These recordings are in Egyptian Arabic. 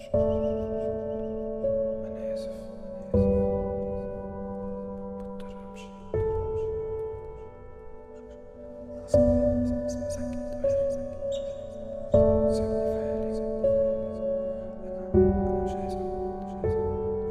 أنا آسف بضطر أمشي سكت سيبني في حالي أنا أنا مش عايز أموت مش عايز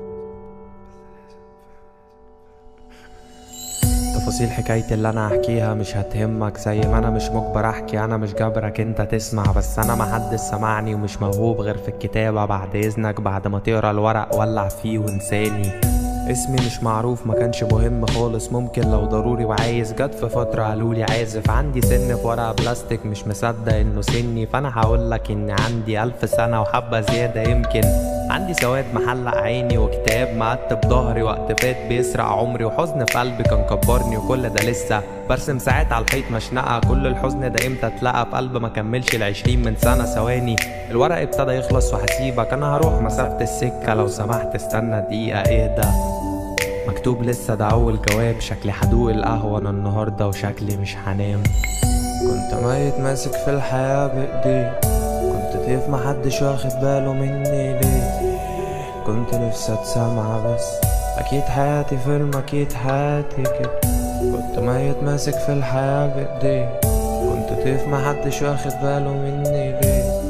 أموت تفاصيل حكايتي اللي انا هحكيها مش هتهمك زي ما انا مش مجبر احكي انا مش جبرك انت تسمع بس انا محدش سمعني ومش موهوب غير في الكتابة بعد اذنك بعد ما تقرا الورق ولع فيه وانساني اسمي مش معروف ما كانش مهم خالص ممكن لو ضروري وعايز جت في فترة قالولي عازف عندي سن في ورقة بلاستيك مش مصدق انه سني فانا هقولك اني عندي الف سنة وحبة زيادة يمكن عندي سواد محلق عيني وكتاب مقتب ظهري وقت فات بيسرق عمري وحزن في قلبي كان كبرني وكل ده لسه برسم ساعات على الحيط مشنقة كل الحزن ده امتى اتلقى في قلب ما كملش العشرين من سنة ثواني الورق ابتدى يخلص وهسيبك انا هروح مسافة السكة لو سمحت استنى دقيقة اهدى مكتوب لسه ده اول جواب شكلي هدوق القهوة انا النهاردة وشكلي مش هنام كنت ميت ماسك في الحياة بايدي كنت ضيف محدش واخد باله مني ليه كنت نفسي اتسمع بس اكيد حياتي فيلم اكيد حياتي كده كنت ميت ماسك في الحياة بايدي كنت ضيف محدش واخد باله مني ليه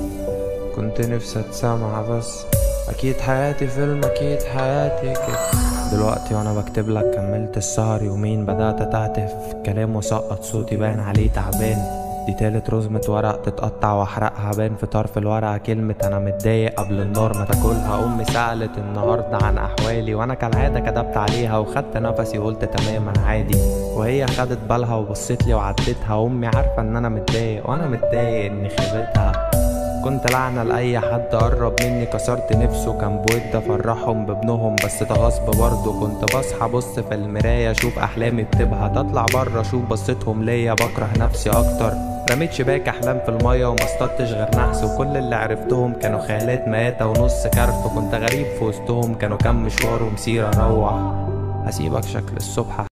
كنت نفسي اتسمع بس اكيد حياتي فيلم اكيد حياتي كده دلوقتي وانا بكتب لك كملت السهر يومين بدأت اتعتف في الكلام وسقط صوتي باين عليه تعبان دي تالت رزمة ورق تتقطع واحرقها بان في طرف الورقة كلمة انا متضايق قبل النار ما تاكلها امي سألت النهاردة عن احوالي وانا كالعادة كتبت عليها وخدت نفسي وقلت تمام انا عادي وهي خدت بالها وبصت لي وعدتها امي عارفة ان انا متضايق وانا متضايق اني خيبتها كنت لعنة لأي حد قرب مني كسرت نفسه كان بود افرحهم بابنهم بس ده غصب برضه كنت بصحى بص في المراية اشوف احلامي بتبهى تطلع بره اشوف بصتهم ليا بكره نفسي اكتر رميت شباك احلام في المية وما اصطدتش غير نحس وكل اللي عرفتهم كانوا خيالات ماتة ونص كرف كنت غريب في وسطهم كانوا كام مشوار ومسير اروح هسيبك شكل الصبح